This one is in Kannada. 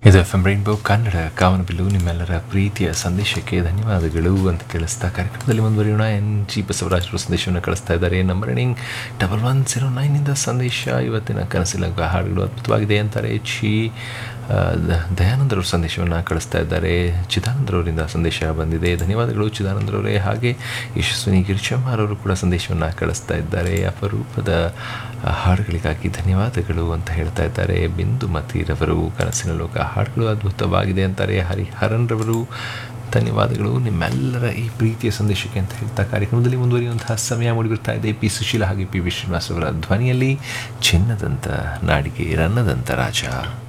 ಇದು ಎಫ್ ಎಂ ರೈನ್ಬೋ ಕನ್ನಡ ಕಾಮನಬಿಲ್ಲು ನಿಮ್ಮೆಲ್ಲರ ಪ್ರೀತಿಯ ಸಂದೇಶಕ್ಕೆ ಧನ್ಯವಾದಗಳು ಅಂತ ತಿಳಿಸ್ತಾ ಕಾರ್ಯಕ್ರಮದಲ್ಲಿ ಮುಂದುವರಿಯೋಣ ಎನ್ ಜಿ ಬಸವರಾಜರು ಸಂದೇಶವನ್ನು ಕಳಿಸ್ತಾ ಇದ್ದಾರೆ number running double one zero ನೈನಿಂದ ಸಂದೇಶ ಇವತ್ತಿನ ಕನಸಿನ ಹಾಡುಗಳು ಅದ್ಭುತವಾಗಿದೆ ಅಂತಾರೆ ಚಿ ಆ, ದ- ದಯಾನಂದರವರು ಸಂದೇಶವನ್ನು ಕಳಿಸ್ತಾ ಇದ್ದಾರೆ ಚಿದಾನಂದರವರಿಂದ ಸಂದೇಶ ಬಂದಿದೆ ಧನ್ಯವಾದಗಳು ಚಿದಾನಂದರವರೇ ಹಾಗೆ ಯಶಸ್ವಿನಿ ಗಿರಿಚಮ್ಮಾರ್ ಅವರು ಕೂಡ ಸಂದೇಶವನ್ನು ಕಳಿಸ್ತಾ ಇದ್ದಾರೆ ಅಪರೂಪದ ಆ, ಹಾಡುಗಳಿಗಾಗಿ ಧನ್ಯವಾದಗಳು ಅಂತ ಹೇಳ್ತಾ ಇದ್ದಾರೆ ಬಿಂದು ಮತಿರವರು ಕನಸಿನ ಲೋಕ ಹಾಡುಗಳು ಅದ್ಭುತವಾಗಿದೆ ಅಂತಾರೆ ಹರಿಹರನ್ ರವರು ಧನ್ಯವಾದಗಳು ನಿಮ್ಮೆಲ್ಲರ ಈ ಪ್ರೀತಿಯ ಸಂದೇಶಕ್ಕೆ ಅಂತ ಹೇಳ್ತಾ ಕಾರ್ಯಕ್ರಮದಲ್ಲಿ ಮುಂದುವರಿಯುವಂತಹ ಸಮಯ ಮೂಡಿಬಿಡ್ತಾ ಇದೆ ಪಿ ಸುಶೀಲ ಹಾಗೆ ಪಿ ವಿ ಶ್ರೀನಿವಾಸ್ ಅವರ ಧ್ವನಿಯಲ್ಲಿ ಚಿನ್ನದಂತ ನಾಡಿಗೆ ರನ್ನದಂತ ರಾಜ